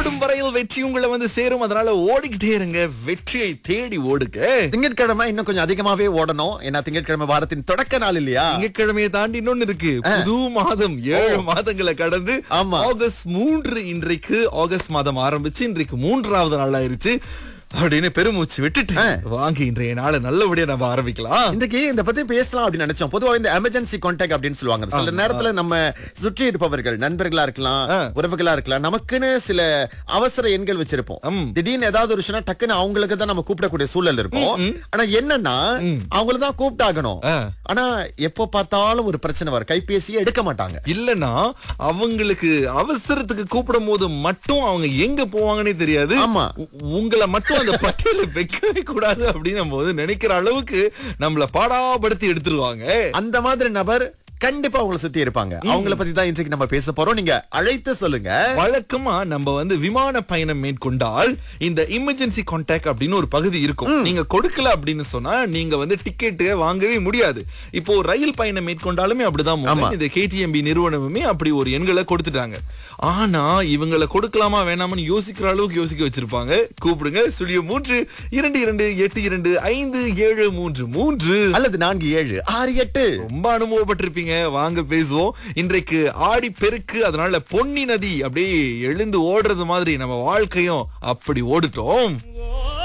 ஓடும் வரையில் வெற்றி உங்களை வந்து சேரும் அதனால ஓடிக்கிட்டே இருங்க வெற்றியை தேடி ஓடுங்க திங்கட்கிழமை இன்னும் கொஞ்சம் அதிகமாவே ஓடணும் ஏன்னா திங்கட்கிழமை வாரத்தின் தொடக்க நாள் இல்லையா திங்கட்கிழமையை தாண்டி இன்னொன்னு இருக்கு புது மாதம் ஏழு மாதங்களை கடந்து ஆமா. ஆகஸ்ட் மூன்று இன்றைக்கு ஆகஸ்ட் மாதம் ஆரம்பிச்சு இன்றைக்கு மூன்றாவது நாள் ஆயிருச்சு அப்படின்னு பெருமூச்சு விட்டுட்டு வாங்க இன்றைய நாளை நல்லபடியா நம்ம ஆரம்பிக்கலாம் இன்றைக்கு இந்த பத்தி பேசலாம் அப்படின்னு நினைச்சோம் பொதுவா இந்த எமர்ஜென்சி கான்டாக்ட் அப்படின்னு சொல்லுவாங்க சில நேரத்துல நம்ம சுற்றி இருப்பவர்கள் நண்பர்களா இருக்கலாம் உறவுகளா இருக்கலாம் நமக்குன்னு சில அவசர எண்கள் வச்சிருப்போம் ம். திடீர்னு ஏதாவது ஒரு விஷயம் டக்குன்னு அவங்களுக்கு தான் நம்ம கூப்பிடக்கூடிய சூழல் இருக்கும் ஆனா என்னன்னா அவங்கள தான் கூப்பிட்டாகணும் ஆ. ஆனா எப்போ பார்த்தாலும் ஒரு பிரச்சனை வரும் கைபேசியே எடுக்க மாட்டாங்க இல்லனா அவங்களுக்கு அவசரத்துக்கு கூப்பிடும் போது மட்டும் அவங்க எங்க போவாங்கன்னே தெரியாது ஆமா. உ- உங்களை மட்டும் அந்த பட்டியல வைக்கவே கூடாது அப்படின்னு நம்ம வந்து நினைக்கிற அளவுக்கு நம்மள பாடாப்படுத்தி எடுத்துருவாங்க அந்த மாதிரி நபர் கண்டிப்பா அவங்கள சுத்தி இருப்பாங்க அவங்கள பத்தி தான் இன்றைக்கு நம்ம பேச போறோம் நீங்க அழைத்து சொல்லுங்க வழக்கமா நம்ம வந்து விமான பயணம் மேற்கொண்டால் இந்த எமர்ஜென்சி கான்டாக்ட் அப்படின்னு ஒரு பகுதி இருக்கும் நீங்க கொடுக்கல அப்படின்னு சொன்னா நீங்க வந்து டிக்கெட் வாங்கவே முடியாது இப்போ ரயில் பயணம் மேற்கொண்டாலுமே அப்படிதான் முதல்ல. இந்த கேடிஎம்பி நிறுவனமுமே அப்படி ஒரு எண்களை கொடுத்துட்டாங்க ஆனா இவங்களை கொடுக்கலாமா வேணாமான்னு யோசிக்கிற அளவுக்கு யோசிக்க வச்சிருப்பாங்க கூப்பிடுங்க சுழிய மூன்று இரண்டு இரண்டு எட்டு இரண்டு ஐந்து ஏழு மூன்று மூன்று அல்லது நான்கு ஏழு ஆறு எட்டு ரொம்ப அனுபவப்பட்டிருப்பீங்க வாங்க பேசுவோம் இன்றைக்கு ஆடி பெருக்கு அதனால பொன்னி நதி அப்படியே எழுந்து ஓடுறது மாதிரி நம்ம வாழ்க்கையும் அப்படி ஓடுட்டோம்